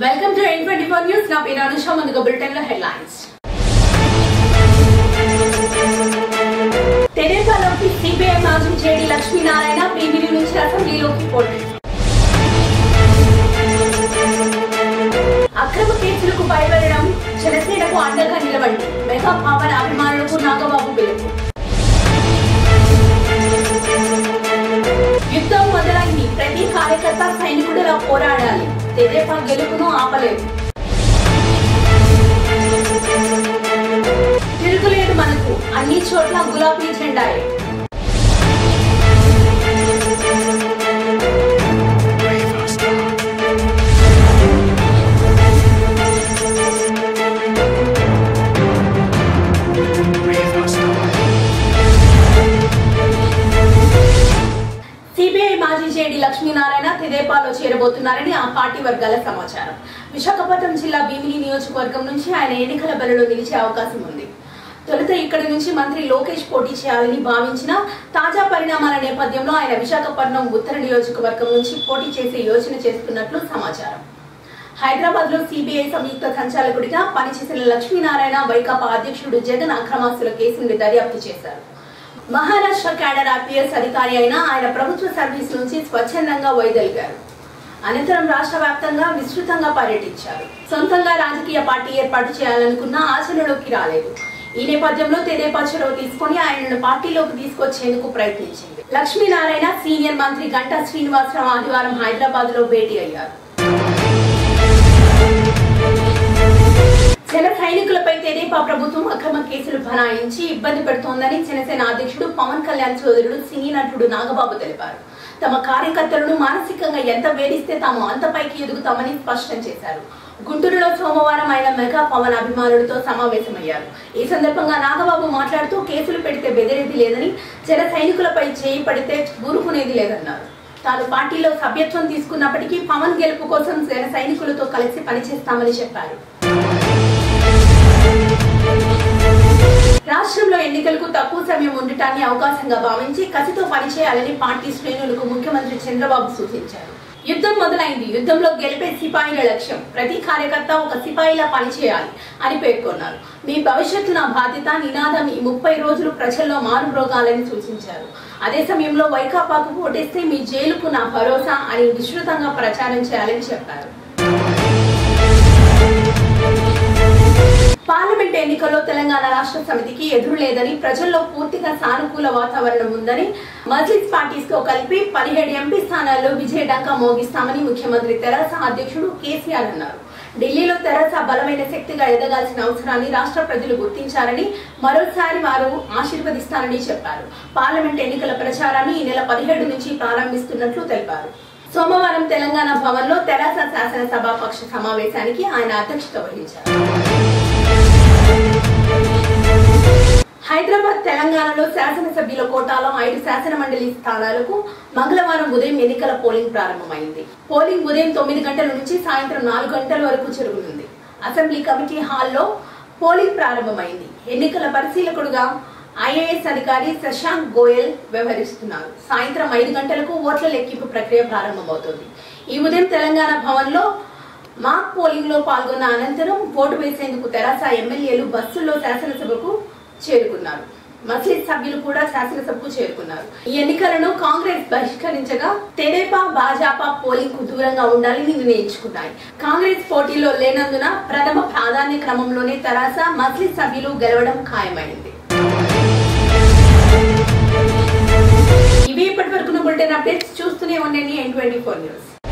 welcome to N twenty four news నా పేరు అనుష ముందుగా బులెటిన్ లో హెడ్లైన్స్ తెదేపాలోకి సిపిఐ మాజీ జేడి లక్ష్మీనారాయణ పీవీడీ నుంచి అసెంబ్లీలోకి పోటీ అక్రమ కేసులకు భయపడడం జనసేనకు అండగా నిలవండి మెగా పవన్ అభిమానులకు నాగబాబు పిలుపు యుద్ధం మొదలైంది ప్రతి కార్యకర్త సైనికుడిలా పోరాడాలి తెదేపా గెలుపును ఆపలేదు తిరుగులేదు మనకు అన్ని చోట్ల గులాబీ జెండాయే సిబిఐ మాజీ జేడి లక్ష్మీనారాయణ తెదేపాలో చేరబోతున్నారని ఆ పార్టీ వర్గాల సమాచారం విశాఖపట్నం జిల్లా భీమిలి నియోజకవర్గం నుంచి ఆయన ఎన్నికల బరిలో నిలిచే అవకాశం ఉంది తొలుత ఇక్కడి నుంచి మంత్రి లోకేష్ పోటీ చేయాలని భావించిన తాజా పరిణామాల నేపథ్యంలో ఆయన విశాఖపట్నం ఉత్తర నియోజకవర్గం నుంచి పోటీ చేసే యోచన చేస్తున్నట్లు సమాచారం హైదరాబాద్ లో సిబిఐ సంయుక్త సంచాలకుడిగా పనిచేసిన లక్ష్మీనారాయణ వైకాపా అధ్యక్షుడు జగన్ అక్రమాస్తుల కేసును దర్యాప్తు చేశారు మహారాష్ట్ర క్యాడర్ ఐపీఎస్ అధికారి అయిన ఆయన ప్రభుత్వ సర్వీస్ నుంచి స్వచ్ఛందంగా వైదొలిగారు అనంతరం రాష్ట్ర వ్యాప్తంగా విస్తృతంగా పర్యటించారు సొంతంగా రాజకీయ పార్టీ ఏర్పాటు చేయాలనుకున్న ఆచరణలోకి రాలేదు ఈ నేపథ్యంలో తెదేపా చొరవ తీసుకుని ఆయనను పార్టీలోకి తీసుకొచ్చేందుకు ప్రయత్నించింది లక్ష్మీనారాయణ సీనియర్ మంత్రి గంటా శ్రీనివాసరావు ఆదివారం హైదరాబాద్ లో భేటీ అయ్యారు జన సైనికులపై తెదేపా ప్రభుత్వం అక్రమ కేసులు బనాయించి ఇబ్బంది పెడుతోందని జనసేన అధ్యక్షుడు పవన్ కళ్యాణ్ సోదరుడు సినీ నటుడు నాగబాబు తెలిపారు తమ కార్యకర్తలను మానసికంగా ఎంత వేధిస్తే తాము అంత పైకి ఎదుగుతామని స్పష్టం చేశారు గుంటూరులో సోమవారం ఆయన మెగా పవన్ అభిమానులతో సమావేశమయ్యారు ఈ సందర్భంగా నాగబాబు మాట్లాడుతూ కేసులు పెడితే బెదిరేది లేదని జన సైనికులపై చేయి పడితే ఊరుకునేది లేదన్నారు తాను పార్టీలో సభ్యత్వం తీసుకున్నప్పటికీ పవన్ గెలుపు కోసం జన సైనికులతో కలిసి పనిచేస్తామని చెప్పారు రాష్ట్రంలో ఎన్నికలకు తక్కువ సమయం ఉండటాన్ని అవకాశంగా భావించి కసితో పనిచేయాలని పార్టీ శ్రేణులకు ముఖ్యమంత్రి చంద్రబాబు సూచించారు యుద్ధం మొదలైంది యుద్ధంలో గెలిపే సిపాయిల లక్ష్యం ప్రతి కార్యకర్త ఒక సిపాయిలా పనిచేయాలి అని పేర్కొన్నారు మీ భవిష్యత్తు నా బాధ్యత నినాదం ఈ ముప్పై రోజులు ప్రజల్లో మారుమ్రోగాలని సూచించారు అదే సమయంలో వైకాపాకు ఓటేస్తే మీ జైలుకు నా భరోసా అని విస్తృతంగా ప్రచారం చేయాలని చెప్పారు పార్లమెంట్ ఎన్నికల్లో తెలంగాణ రాష్ట్ర సమితికి ఎదురు లేదని ప్రజల్లో పూర్తిగా సానుకూల వాతావరణం ఉందని మజ్లిస్ పార్టీస్ తో కలిపి పదిహేడు ఎంపీ స్థానాల్లో విజయ డంకా మోగిస్తామని ముఖ్యమంత్రి తెరాస అధ్యక్షుడు కేసీఆర్ అన్నారు ఢిల్లీలో తెరాస బలమైన శక్తిగా ఎదగాల్సిన అవసరాన్ని రాష్ట్ర ప్రజలు గుర్తించారని మరోసారి వారు ఆశీర్వదిస్తారని చెప్పారు పార్లమెంట్ ఎన్నికల ప్రచారాన్ని ఈ నెల పదిహేడు నుంచి ప్రారంభిస్తున్నట్లు తెలిపారు సోమవారం తెలంగాణ భవన్ లో తెరాస శాసనసభాపక్ష సమావేశానికి ఆయన అధ్యక్షత వహించారు హైదరాబాద్ తెలంగాణలో శాసనసభ్యుల కోటాలో ఐదు శాసన మండలి స్థానాలకు మంగళవారం ఉదయం ఎన్నికల పోలింగ్ ప్రారంభమైంది పోలింగ్ ఉదయం తొమ్మిది గంటల నుంచి సాయంత్రం నాలుగు గంటల వరకు జరుగుతుంది అసెంబ్లీ కమిటీ హాల్లో పోలింగ్ ప్రారంభమైంది ఎన్నికల పరిశీలకుడుగా ఐఏఎస్ అధికారి శశాంక్ గోయల్ వ్యవహరిస్తున్నారు సాయంత్రం ఐదు గంటలకు ఓట్ల లెక్కింపు ప్రక్రియ ప్రారంభమవుతుంది ఈ ఉదయం తెలంగాణ భవన్ లో మాక్ పోలింగ్ లో పాల్గొన్న అనంతరం ఓటు వేసేందుకు తెరాస ఎమ్మెల్యేలు బస్సుల్లో శాసనసభకు చేరుకున్నారు మస్లిద్ సభ్యులు కూడా శాసనసభకు చేరుకున్నారు ఈ ఎన్నికలను కాంగ్రెస్ బహిష్కరించగా తెదేపా భాజపా పోలింగ్ కు దూరంగా ఉండాలని నిర్ణయించుకున్నాయి కాంగ్రెస్ పోటీలో లేనందున ప్రథమ ప్రాధాన్య క్రమంలోనే తెరాస మస్లిద్ సభ్యులు గెలవడం ఖాయమైంది ఇవి ఇప్పటి వరకు బులెటిన్ అప్డేట్స్ చూస్తూనే ఉండండి ఎన్ ట్వంటీ ఫోర్ న్యూస్